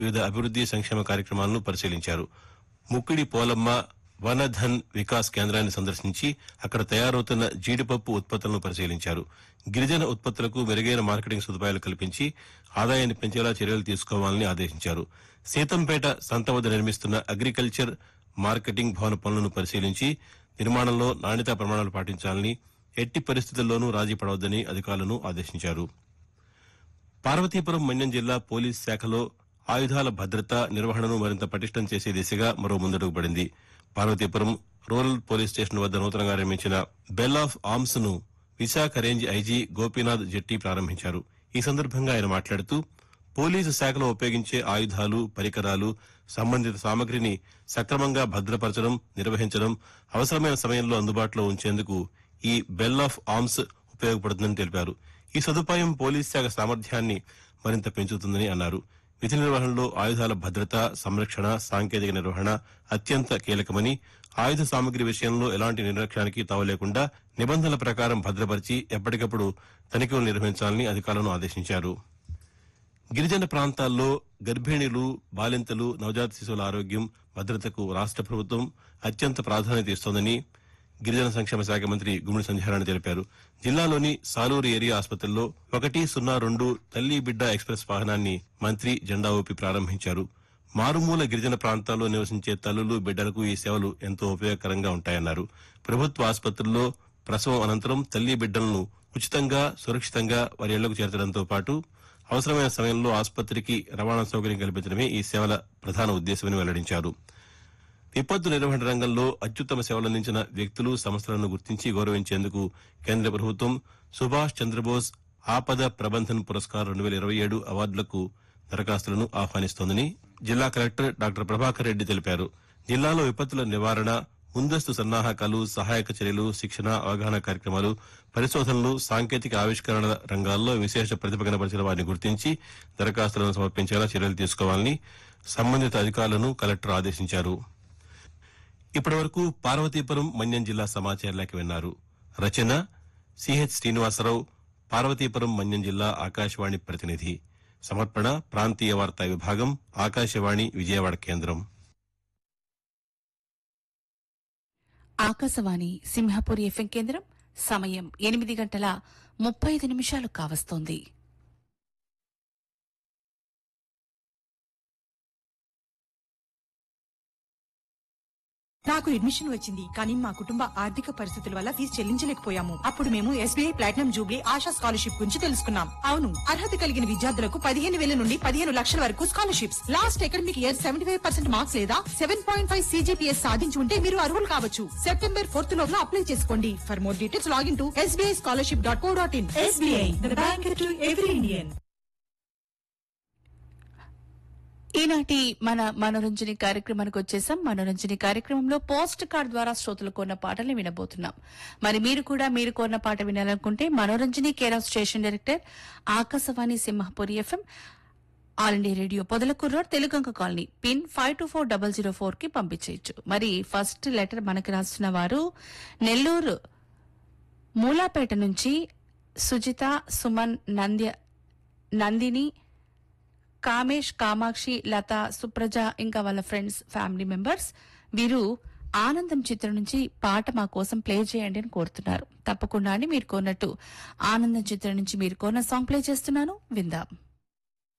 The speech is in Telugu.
వివిధ అభివృద్ది సంక్షేమ కార్యక్రమాలను పరిశీలించారు ముక్కిడి పోలమ్మ వనధన్ వికాస్ కేంద్రాన్ని సందర్శించి అక్కడ తయారవుతున్న జీడిపప్పు ఉత్పత్తులను పరిశీలించారు గిరిజన ఉత్పత్తులకు మెరుగైన మార్కెటింగ్ సదుపాయాలు కల్పించి ఆదాయాన్ని పెంచేలా చర్యలు తీసుకోవాలని ఆదేశించారు సీతంపేట సంత వద్ద నిర్మిస్తున్న అగ్రికల్చర్ మార్కెటింగ్ భవన పనులను పరిశీలించి నిర్మాణంలో నాణ్యతా ప్రమాణాలు పాటించాలని ఎట్టి పరిస్థితుల్లోనూ రాజీ పడవద్దని అధికారులను ఆదేశించారు పార్వతీపురం మన్యం జిల్లా పోలీస్ శాఖలో ఆయుధాల భద్రత నిర్వహణను మరింత పటిష్టం చేసే దిశగా మరో ముందడుగు పడింది పార్వతీపురం రూరల్ పోలీస్ స్టేషన్ వద్ద నూతనంగా నిర్మించిన బెల్ ఆఫ్ ఆర్మ్స్ ను విశాఖ రేంజ్ ఐజీ గోపీనాథ్ జెట్టి ప్రారంభించారు ఈ సందర్భంగా ఆయన మాట్లాడుతూ పోలీసు శాఖలో ఉపయోగించే ఆయుధాలు పరికరాలు సంబంధిత సామగ్రిని సక్రమంగా భద్రపరచడం నిర్వహించడం అవసరమైన సమయంలో అందుబాటులో ఉంచేందుకు ఈ బెల్ ఆఫ్ ఆర్మ్స్ ఉపయోగపడుతుందని తెలిపారు ఈ సదుపాయం పోలీస్ శాఖ సామర్థ్యాన్ని మరింత పెంచుతుందని అన్నారు విధి నిర్వహణలో ఆయుధాల భద్రత సంరక్షణ సాంకేతిక నిర్వహణ అత్యంత కీలకమని ఆయుధ సామగ్రి విషయంలో ఎలాంటి నిర్లక్ష్యానికి తావు లేకుండా నిబంధనల ప్రకారం భద్రపరిచి ఎప్పటికప్పుడు తనిఖీలు నిర్వహించాలని అధికారులను ఆదేశించారు గిరిజన ప్రాంతాల్లో గర్భిణీలు బాలింతలు నవజాత శిశువుల ఆరోగ్యం భద్రతకు రాష్ట ప్రభుత్వం అత్యంత ప్రాధాన్యత ఇస్తోందని గిరిజన సంక్షేమ శాఖ మంత్రి గుమ్మడి సంధ్యారాణి తెలిపారు జిల్లాలోని సాలూరు ఏరియా ఆసుపత్రిలో ఒకటి సున్నా రెండు తల్లి బిడ్డ ఎక్స్ప్రెస్ వాహనాన్ని మంత్రి జెండా ఊపి ప్రారంభించారు మారుమూల గిరిజన ప్రాంతాల్లో నివసించే తల్లులు బిడ్డలకు ఈ సేవలు ఎంతో ఉపయోగకరంగా ఉంటాయన్నారు ప్రభుత్వ ఆసుపత్రుల్లో ప్రసవం అనంతరం తల్లి బిడ్డలను ఉచితంగా సురక్షితంగా వారి ఇళ్లకు చేర్చడంతో పాటు అవసరమైన సమయంలో ఆసుపత్రికి రవాణా సౌకర్యం కల్పించడమే ఈ సేవల ప్రధాన ఉద్దేశమని వెల్లడించారు విపత్తు నిర్వహణ రంగంలో అత్యుత్తమ సేవలందించిన వ్యక్తులు సంస్థలను గుర్తించి గౌరవించేందుకు కేంద్ర ప్రభుత్వం సుభాష్ చంద్రబోస్ ఆపద ప్రబంధన్ పురస్కార్ రెండు వేల ఇరవై ఏడు అవార్డులకు దరఖాస్తులను ఆహ్వానిస్తోందని జిల్లా కలెక్టర్ డాక్టర్ ప్రభాకర్ రెడ్డి తెలిపారు జిల్లాలో విపత్తుల నివారణ ముందస్తు సన్నాహకాలు సహాయక చర్యలు శిక్షణ అవగాహన కార్యక్రమాలు పరిశోధనలు సాంకేతిక ఆవిష్కరణల రంగాల్లో విశేష ప్రతిభ కనబరిచిన వారిని గుర్తించి దరఖాస్తులను సమర్పించేలా చర్యలు తీసుకోవాలని సంబంధిత అధికారులను కలెక్టర్ ఆదేశించారు ఇప్పటివరకు పార్వతీపురం మన్యం జిల్లా సమాచార లేఖ విన్నారు రచన సిహెచ్ శ్రీనివాసరావు పార్వతీపురం మన్యం జిల్లా ఆకాశవాణి ప్రతినిధి సమర్పణ ప్రాంతీయ వార్తా విభాగం ఆకాశవాణి విజయవాడ కేంద్రం ఆకాశవాణి సింహపురి ఎఫ్ఎం కేంద్రం సమయం ఎనిమిది గంటల ముప్పై ఐదు నిమిషాలు కావస్తోంది నాకు అడ్మిషన్ వచ్చింది కానీ మా కుటుంబ ఆర్థిక పరిస్థితుల వల్ల ఫీజు చెల్లించలేకపోయాము అప్పుడు మేము SBI platinum jubilee Asha scholarship గురించి తెలుసుకున్నాం అవును అర్హత కలిగిన విద్యార్థులకు పదిహేను వేల నుండి పదిహేను లక్షల వరకు scholarships last academic year seventy five percent marks లేదా సెవెన్ పాయింట్ ఫైవ్ సీజీపీఎస్ సాధించి ఉంటే మీరు అర్హులు కావచ్చు సెప్టెంబర్ ఫోర్త్ లోపల అప్లై చేసుకోండి for more details login to SBI scholarship dot co dot in SBI bank to every Indian ఈనాటి మన మనోరంజని కార్యక్రమానికి వచ్చేసాం మనోరంజని కార్యక్రమంలో పోస్ట్ కార్డ్ ద్వారా శ్రోతలు కొన్న పాటల్ని వినబోతున్నాం మరి మీరు కూడా మీరు కొన్న పాట వినాలనుకుంటే Manoranjani care of station director Akashvani Simhapuri FM all India radio Podalakuru road తెలుగంక colony pin five two four double zero four కి పంపించేయచ్చు మరి ఫస్ట్ లెటర్ మనకి రాస్తున్న వారు నెల్లూరు మూలాపేట నుంచి సుజిత సుమన్ నంద్య నందిని కామేష్ కామాక్షి లత సుప్రజ ఇంకా వాళ్ళ ఫ్రెండ్స్ ఫ్యామిలీ మెంబర్స్ వీరు ఆనందం చిత్రం నుంచి పాట మా కోసం ప్లే చేయండి అని కోరుతున్నారు తప్పకుండా అని మీరు కోరినట్టు ఆనందం చిత్రం నుంచి మీరు కోరిన సాంగ్ ప్లే చేస్తున్నాను విందాం